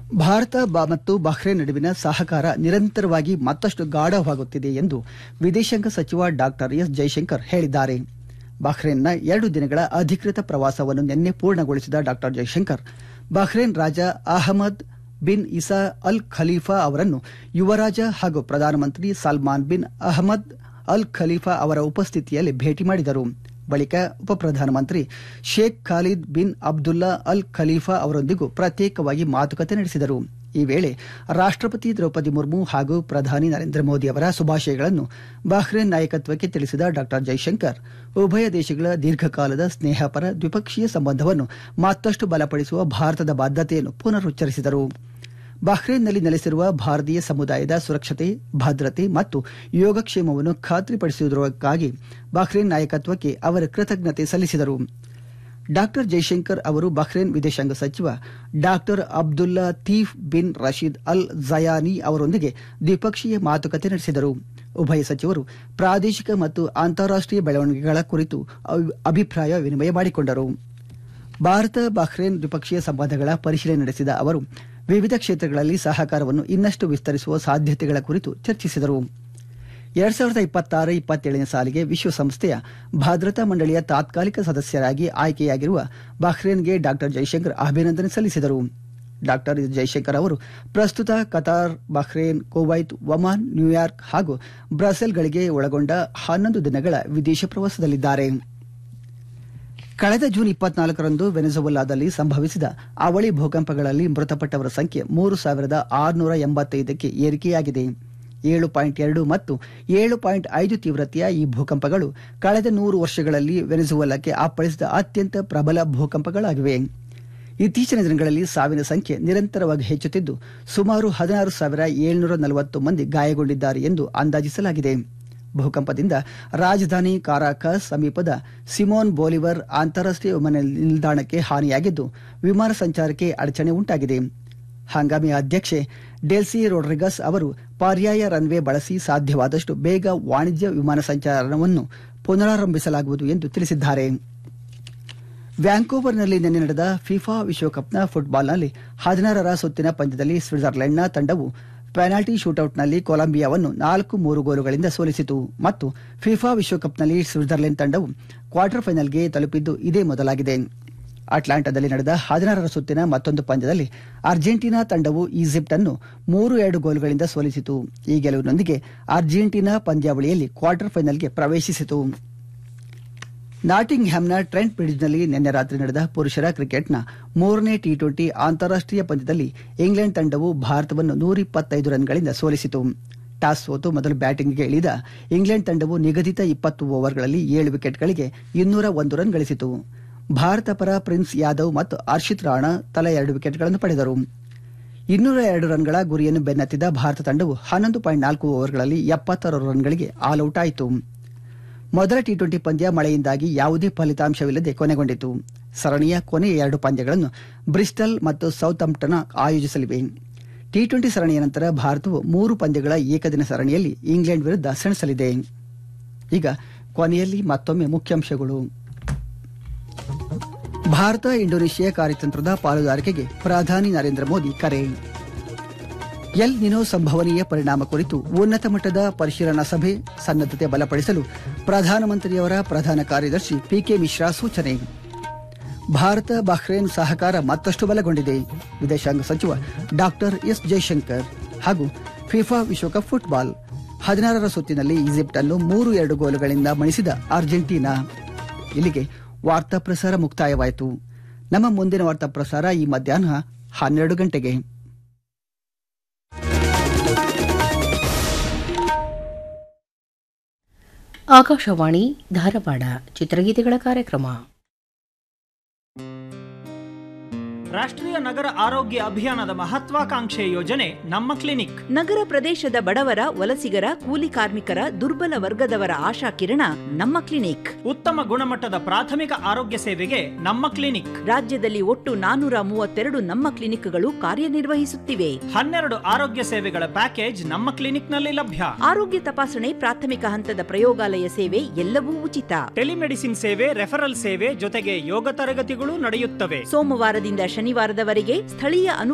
ಭಾರತ ಬ- ಮತ್ತು ಬಹ್ರೇನ್ ನಡುವಿನ ಸಹಕಾರ ನಿರಂತರವಾಗಿ ಮತ್ತಷ್ಟು ಗಾಢವಾಗುತ್ತಿದೆ ಎಂದು ವಿದೇಶಾಂಗ ಸಚಿವ ಡಾಕ್ಟರ್ ಎಸ್ ಜೈಶಂಕರ್ ಹೇಳಿದ್ದಾರೆ ಬಹ್ರೇನ್ನ ಎರಡು ದಿನಗಳ ಅಧಿಕೃತ ಪ್ರವಾಸವನ್ನು ನಿನ್ನೆ ಪೂರ್ಣಗೊಳಿಸಿದ ಡಾಕ್ಟರ್ ಜೈಶಂಕರ್ ಬಹ್ರೇನ್ ರಾಜ Ahmad bin Isa Al Khalifa ಅವರನ್ನು ಯುವರಾಜ ಹಾಗೂ ಪ್ರಧಾನಮಂತ್ರಿ Salman bin Ahmed Al Khalifa ಅವರ ಉಪಸ್ಥಿತಿಯಲ್ಲಿ ಭೇಟಿ ಮಾಡಿದರು ಬಳಿಕ ಉಪಪ್ರಧಾನಮಂತ್ರಿ Sheikh Khalid bin Abdullah Al Khalifa ಅವರೊಂದಿಗೂ ಪ್ರತ್ಯೇಕವಾಗಿ ಮಾತುಕತೆ ನಡೆಸಿದರು ಈ ವೇಳೆ ರಾಷ್ಟ್ರಪತಿ ದ್ರೌಪದಿ ಮುರ್ಮು ಹಾಗೂ ಪ್ರಧಾನಿ ನರೇಂದ್ರ ಮೋದಿ ಅವರ ಶುಭಾಶಯಗಳನ್ನು ಬಹ್ರೇನ್ ನಾಯಕತ್ವಕ್ಕೆ ತಿಳಿಸಿದ ಡಾ ಜೈಶಂಕರ್ ಉಭಯ ದೇಶಗಳ ದೀರ್ಘಕಾಲದ ಸ್ನೇಹಪರ ದ್ವಿಪಕ್ಷೀಯ ಸಂಬಂಧವನ್ನು ಮತ್ತಷ್ಟು ಬಲಪಡಿಸುವ ಭಾರತದ ಬದ್ಧತೆಯನ್ನು ಪುನರುಚ್ಚರಿಸಿದರು ಬಹ್ರೇನ್ನಲ್ಲಿ ನೆಲೆಸಿರುವ ಭಾರತೀಯ ಸಮುದಾಯದ ಸುರಕ್ಷತೆ ಭದ್ರತೆ ಮತ್ತು ಯೋಗಕ್ಷೇಮವನ್ನು ಖಾತ್ರಿಪಡಿಸುವುದಕ್ಕಾಗಿ ಬಹ್ರೇನ್ ನಾಯಕತ್ವಕ್ಕೆ ಅವರ ಕೃತಜ್ಞತೆ ಸಲ್ಲಿಸಿದರು ಡಾಕ್ಟರ್ ಜೈಶಂಕರ್ ಅವರು ಬಹ್ರೇನ್ ವಿದೇಶಾಂಗ ಸಚಿವ ಡಾಕ್ಟರ್ ಅಬ್ದುಲ್ಲಾ ತೀಫ್ ಬಿನ್ ರಶೀದ್ ಅಲ್ ಜಯಾನಿ ಅವರೊಂದಿಗೆ ದ್ವಿಪಕ್ಷೀಯ ಮಾತುಕತೆ ನಡೆಸಿದರು ಉಭಯ ಸಚಿವರು ಪ್ರಾದೇಶಿಕ ಮತ್ತು ಅಂತಾರಾಷ್ಟೀಯ ಬೆಳವಣಿಗೆಗಳ ಕುರಿತು ಅಭಿ- ಅಭಿಪ್ರಾಯ ವಿನಿಮಯ ಮಾಡಿಕೊಂಡರು ಭಾರತ ಬಹ್ರೇನ್ ದ್ವಿಪಕ್ಷೀಯ ಸಂಬಂಧಗಳ ಪರಿಶೀಲನೆ ನಡೆಸಿದ ಅವರು ವಿವಿಧ ಕ್ಷೇತ್ರಗಳಲ್ಲಿ ಸಹಕಾರವನ್ನು ಇನ್ನಷ್ಟು ವಿಸ್ತರಿಸುವ ಸಾಧ್ಯತೆಗಳ ಕುರಿತು ಚರ್ಚಿಸಿದರು ಎರಡ್ ಸಾವಿರದ ಇಪ್ಪತ್ತಾರು ಇಪ್ಪತ್ತೇಳನೇ ಸಾಲಿಗೆ ವಿಶ್ವಸಂಸ್ಥೆಯ ಭದ್ರತಾ ಮಂಡಳಿಯ ತಾತ್ಕಾಲಿಕ ಸದಸ್ಯರಾಗಿ ಆಯ್ಕೆಯಾಗಿರುವ ಬಹ್ರೇನ್ಗೆ ಡಾಕ್ಟರ್ ಜೈಶಂಕರ್ ಅಭಿನಂದನೆ ಸಲ್ಲಿಸಿದರು ಡಾಕ್ಟರ್ ಜೈಶಂಕರ್ ಅವರು ಪ್ರಸ್ತುತ Qatar Bahrain Kuwait Oman New York ಹಾಗೂ ಬ್ರಸೆಲ್ಗಳಿಗೆ ಒಳಗೊಂಡ ಹನ್ನೊಂದು ದಿನಗಳ ವಿದೇಶ ಪ್ರವಾಸದಲ್ಲಿದ್ದಾರೆ ಕಳೆದ ಜೂನ್ ಇಪ್ಪತ್ನಾಲ್ಕರಂದು ವೆನೆಜುವೆಲಾದಲ್ಲಿ ಸಂಭವಿಸಿದ ಅವಳಿ ಭೂಕಂಪಗಳಲ್ಲಿ ಮೃತಪಟ್ಟವರ ಸಂಖ್ಯೆ ಮೂರು ಸಾವಿರದ ಆರುನೂರ ಎಂಬತ್ತೈದಕ್ಕೆ ಏರಿಕೆಯಾಗಿದೆ ಏಳು ಪಾಯಿಂಟ್ ಎರಡು ಮತ್ತು ಏಳು ಪಾಯಿಂಟ್ ಐದು ತೀವ್ರತೆಯ ಈ ಭೂಕಂಪಗಳು ಕಳೆದ ನೂರು ವರ್ಷಗಳಲ್ಲಿ ವೆನೆಜುವೆಲಾಕ್ಕೆ ಅಪ್ಪಳಿಸಿದ ಅತ್ಯಂತ ಪ್ರಬಲ ಭೂಕಂಪಗಳಾಗಿವೆ ಇತ್ತೀಚಿನ ದಿನಗಳಲ್ಲಿ ಸಾವಿನ ಸಂಖ್ಯೆ ನಿರಂತರವಾಗಿ ಹೆಚ್ಚುತ್ತಿದ್ದು ಸುಮಾರು ಹದಿನಾರು ಸಾವಿರ ಏಳ್ನೂರ ನಲವತ್ತು ಮಂದಿ ಗಾಯಗೊಂಡಿದ್ದಾರೆ ಎಂದು ಅಂದಾಜಿಸಲಾಗಿದೆ ಭೂಕಂಪದಿಂದ ರಾಜಧಾನಿ ಕಾರಾಕಸ್ ಸಮೀಪದ ಸಿಮೋನ್ ಬೋಲಿವರ್ ಅಂತಾರಾಷ್ಟೀಯ ವಿಮಾನ ನಿಲ್ದಾಣಕ್ಕೆ ಹಾನಿಯಾಗಿದ್ದು ವಿಮಾನ ಸಂಚಾರಕ್ಕೆ ಅಡಚಣೆ ಉಂಟಾಗಿದೆ ಹಂಗಾಮಿ ಅಧ್ಯಕ್ಷೆ ಡೆಲ್ಸಿ ರೋಡ್ರಿಗಸ್ ಅವರು ಪರ್ಯಾಯ ರನ್ವೇ ಬಳಸಿ ಸಾಧ್ಯವಾದಷ್ಟು ಬೇಗ ವಾಣಿಜ್ಯ ವಿಮಾನ ಸಂಚಾರವನ್ನು ಪುನರಾರಂಭಿಸಲಾಗುವುದು ಎಂದು ತಿಳಿಸಿದ್ದಾರೆ ವ್ಯಾಂಕೋವರ್ನಲ್ಲಿ ನಿನ್ನೆ ನಡೆದ ಫಿಫಾ ವಿಶ್ವಕಪ್ನ ಫುಟ್ಬಾಲ್ನಲ್ಲಿ ಹದಿನಾರರ ಸುತ್ತಿನ ಪಂದ್ಯದಲ್ಲಿ ಸ್ವಿಟ್ಜರ್ಲೆಂಡ್ನ ತಂಡವು ಪೆನಾಲ್ಟಿ ಶೂಟೌಟ್ನಲ್ಲಿ ಕೊಲಂಬಿಯಾವನ್ನು ನಾಲ್ಕು ಮೂರು ಗೋಲುಗಳಿಂದ ಸೋಲಿಸಿತು ಮತ್ತು ಫಿಫಾ ವಿಶ್ವಕಪ್ನಲ್ಲಿ ಸ್ವಿಟ್ಜರ್ಲೆಂಡ್ ತಂಡವು ಕ್ವಾರ್ಟರ್ ಫೈನಲ್ಗೆ ತಲುಪಿದ್ದು ಇದೇ ಮೊದಲಾಗಿದೆ ಅಟ್ಲಾಂಟಾದಲ್ಲಿ ನಡೆದ ಹದಿನಾರರ ಸುತ್ತಿನ ಮತ್ತೊಂದು ಪಂದ್ಯದಲ್ಲಿ ಅರ್ಜೆಂಟೀನಾ ತಂಡವು ಈಜಿಪ್ಟ್ ಅನ್ನು ಮೂರು ಎರಡು ಗೋಲುಗಳಿಂದ ಸೋಲಿಸಿತು ಈ ಗೆಲುವಿನೊಂದಿಗೆ ಅರ್ಜೆಂಟೀನಾ ಪಂದ್ಯಾವಳಿಯಲ್ಲಿ ಕ್ವಾರ್ಟರ್ ಫೈನಲ್ಗೆ ಪ್ರವೇಶಿಸಿತು ನಾಟಿಂಗ್ ಹ್ಯಾಮ್ನ ಟ್ರೆಂಟ್ ಬ್ರಿಡ್ಜ್ನಲ್ಲಿ ನಿನ್ನೆ ರಾತ್ರಿ ನಡೆದ ಪುರುಷರ ಕ್ರಿಕೆಟ್ನ ಮೂರನೇ ಟಿ ಟ್ವೆಂಟಿ ಅಂತಾರಾಷ್ಟೀಯ ಪಂದ್ಯದಲ್ಲಿ ಇಂಗ್ಲೆಂಡ್ ತಂಡವು ಭಾರತವನ್ನು ನೂರಿಪ್ಪತ್ತೈದು ರನ್ಗಳಿಂದ ಸೋಲಿಸಿತು ಟಾಸ್ ಸೋತು ಮೊದಲು ಬ್ಯಾಟಿಂಗ್ಗೆ ಇಳಿದ ಇಂಗ್ಲೆಂಡ್ ತಂಡವು ನಿಗದಿತ ಇಪ್ಪತ್ತು ಓವರ್ಗಳಲ್ಲಿ ಏಳು ವಿಕೆಟ್ಗಳಿಗೆ ಇನ್ನೂರ ಒಂದು ರನ್ ಗಳಿಸಿತು ಭಾರತ ಪರ ಪ್ರಿನ್ಸ್ ಯಾದವ್ ಮತ್ತು ಹರ್ಷಿತ್ ರಾಣಾ ತಲಾ ಎರಡು ವಿಕೆಟ್ಗಳನ್ನು ಪಡೆದರು ಇನ್ನೂರ ಎರಡು ರನ್ಗಳ ಗುರಿಯನ್ನು ಬೆನ್ನತ್ತಿದ ಭಾರತ ತಂಡವು ಹನ್ನೊಂದು ಪಾಯಿಂಟ್ ನಾಲ್ಕು ಓವರ್ಗಳಲ್ಲಿ ಎಪ್ಪತ್ತಾರು ರನ್ಗಳಿಗೆ ಆಲ್ಔಟ್ ಆಯಿತು ಮೊದಲ ಟಿ ಟ್ವೆಂಟಿ ಪಂದ್ಯ ಮಳೆಯಿಂದಾಗಿ ಯಾವುದೇ ಫಲಿತಾಂಶವಿಲ್ಲದೆ ಕೊನೆಗೊಂಡಿತು ಸರಣಿಯ ಕೊನೆಯ ಎರಡು ಪಂದ್ಯಗಳನ್ನು ಬ್ರಿಸ್ಟಲ್ ಮತ್ತು ಸೌತ್ ಅಂಪ್ಟನ್ ಆಯೋಜಿಸಲಿವೆ ಟಿ ಟ್ವೆಂಟಿ ಸರಣಿಯ ನಂತರ ಭಾರತವು ಮೂರು ಪಂದ್ಯಗಳ ಏಕದಿನ ಸರಣಿಯಲ್ಲಿ ಇಂಗ್ಲೆಂಡ್ ವಿರುದ್ಧ ಸೆಣಸಲಿದೆ ಈಗ ಕೊನೆಯಲ್ಲಿ ಮತ್ತೊಮ್ಮೆ ಮುಖ್ಯಾಂಶಗಳು ಭಾರತ ಇಂಡೋನೇಷಿಯಾ ಕಾರ್ಯತಂತ್ರದ ಪಾಲುದಾರಿಕೆಗೆ ಪ್ರಧಾನಿ ನರೇಂದ್ರ ಮೋದಿ ಕರೆ ಎಲ್ ನಿನೋ ಸಂಭವನೀಯ ಪರಿಣಾಮ ಕುರಿತು ಉನ್ನತ ಮಟ್ಟದ ಪರಿಶೀಲನಾ ಸಭೆ ಸನ್ನದ್ದತೆ ಬಲಪಡಿಸಲು ಪ್ರಧಾನಮಂತ್ರಿಯವರ ಪ್ರಧಾನ ಕಾರ್ಯದರ್ಶಿ ಪಿಕೆ ಮಿಶ್ರಾ ಸೂಚನೆ ಭಾರತ ಬಹ್ರೇನ್ ಸಹಕಾರ ಮತ್ತಷ್ಟು ಬಲಗೊಂಡಿದೆ ವಿದೇಶಾಂಗ ಸಚಿವ ಡಾಕ್ಟರ್ ಎಸ್ ಜೈಶಂಕರ್ ಹಾಗೂ ಫಿಫಾ ವಿಶ್ವಕಪ್ ಫುಟ್ಬಾಲ್ ಹದಿನಾರರ ಸುತ್ತಿನಲ್ಲಿ ಈಜಿಪ್ಟ್ ಅನ್ನು ಮೂರು ಎರಡು ಗೋಲುಗಳಿಂದ ಮಣಿಸಿದ ಅರ್ಜೆಂಟೀನಾ ಇಲ್ಲಿಗೆ ವಾರ್ತಾ ಪ್ರಸಾರ ಮುಕ್ತಾಯವಾಯಿತು ನಮ್ಮ ಮುಂದಿನ ವಾರ್ತಾ ಪ್ರಸಾರ ಈ ಮಧ್ಯಾಹ್ನ ಹನ್ನೆರಡು ಗಂಟೆಗೆ ಆಕಾಶವಾಣಿ ಧಾರವಾಡ ಚಿತ್ರಗೀತೆಗಳ ಕಾರ್ಯಕ್ರಮ ರಾಷ್ಟ್ರೀಯ ನಗರ ಆರೋಗ್ಯ ಅಭಿಯಾನದ ಮಹತ್ವಾಕಾಂಕ್ಷೆ ಯೋಜನೆ ನಮ್ಮ ಕ್ಲಿನಿಕ್ ನಗರ ಪ್ರದೇಶದ ಬಡವರ ವಲಸಿಗರ ಕೂಲಿ ಕಾರ್ಮಿಕರ ದುರ್ಬಲ ವರ್ಗದವರ ಆಶಾಕಿರಣ ನಮ್ಮ ಕ್ಲಿನಿಕ್ ಉತ್ತಮ ಗುಣಮಟ್ಟದ ಪ್ರಾಥಮಿಕ ಆರೋಗ್ಯ ಸೇವೆಗೆ ನಮ್ಮ ಕ್ಲಿನಿಕ್ ರಾಜ್ಯದಲ್ಲಿ ಒಟ್ಟು ನಾನೂರ ಮೂವತ್ತೆರಡು ನಮ್ಮ ಕ್ಲಿನಿಕ್ಗಳು ಕಾರ್ಯನಿರ್ವಹಿಸುತ್ತಿವೆ ಹನ್ನೆರಡು ಆರೋಗ್ಯ ಸೇವೆಗಳ ಪ್ಯಾಕೇಜ್ ನಮ್ಮ ಕ್ಲಿನಿಕ್ನಲ್ಲಿ ಲಭ್ಯ ಆರೋಗ್ಯ ತಪಾಸಣೆ ಪ್ರಾಥಮಿಕ ಹಂತದ ಪ್ರಯೋಗಾಲಯ ಸೇವೆ ಎಲ್ಲವೂ ಉಚಿತ ಟೆಲಿಮೆಡಿಸಿನ್ ಸೇವೆ ರೆಫರಲ್ ಸೇವೆ ಜೊತೆಗೆ ಯೋಗ ತರಗತಿಗಳು ನಡೆಯುತ್ತವೆ ಸೋಮವಾರದಿಂದ ಶನಿವಾರದವರೆಗೆ ಸ್ಥಳೀಯ ಅನು